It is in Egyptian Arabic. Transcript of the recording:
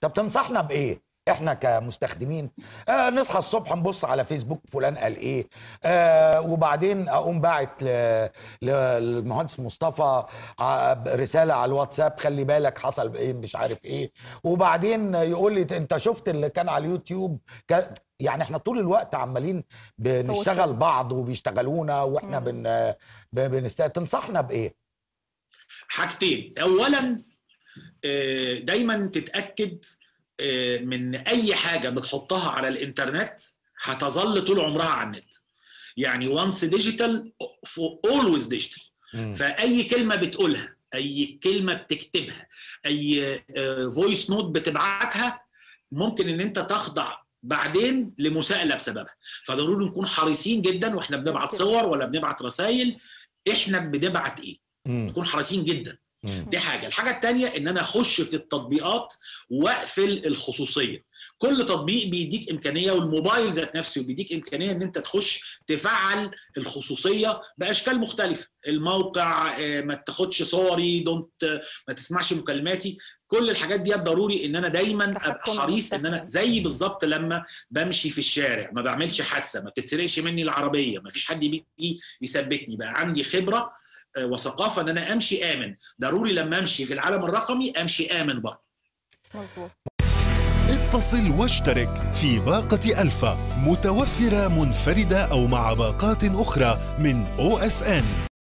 طب تنصحنا بايه احنا كمستخدمين آه نصحى الصبح نبص على فيسبوك فلان قال ايه آه وبعدين اقوم باعت ل- ل- للمهندس مصطفى ع- رساله على الواتساب خلي بالك حصل ايه مش عارف ايه وبعدين يقول لي انت شفت اللي كان على اليوتيوب ك- يعني احنا طول الوقت عمالين بنشتغل بعض وبيشتغلونا واحنا مم. بن ب- بنست تنصحنا بايه حاجتين اولا آه، دايما تتاكد آه، من اي حاجه بتحطها على الانترنت هتظل طول عمرها على النت يعني وانس ديجيتال اولويز ديجيتال مم. فاي كلمه بتقولها اي كلمه بتكتبها اي فويس نوت بتبعتها ممكن ان انت تخضع بعدين لمساءله بسببها فضروري نكون حريصين جدا واحنا بنبعت صور ولا بنبعت رسائل احنا بنبعت ايه مم. نكون حريصين جدا مم. دي حاجه الحاجه الثانيه ان انا اخش في التطبيقات واقفل الخصوصيه كل تطبيق بيديك امكانيه والموبايل ذات نفسه بيديك امكانيه ان انت تخش تفعل الخصوصيه باشكال مختلفه الموقع آه، ما تاخدش صوري دونت ما تسمعش مكالماتي كل الحاجات دي ضروري ان انا دايما ابقى تحكم حريص ان انا المستخدم. زي بالظبط لما بمشي في الشارع ما بعملش حادثه ما بتتسرقش مني العربيه ما فيش حد بيجي يثبتني بقى عندي خبره آه، وثقافه ان انا امشي امن ضروري لما امشي في العالم الرقمي امشي امن برضه مظبوط اتصل واشترك في باقة ألفا متوفرة منفردة أو مع باقات أخرى من OSN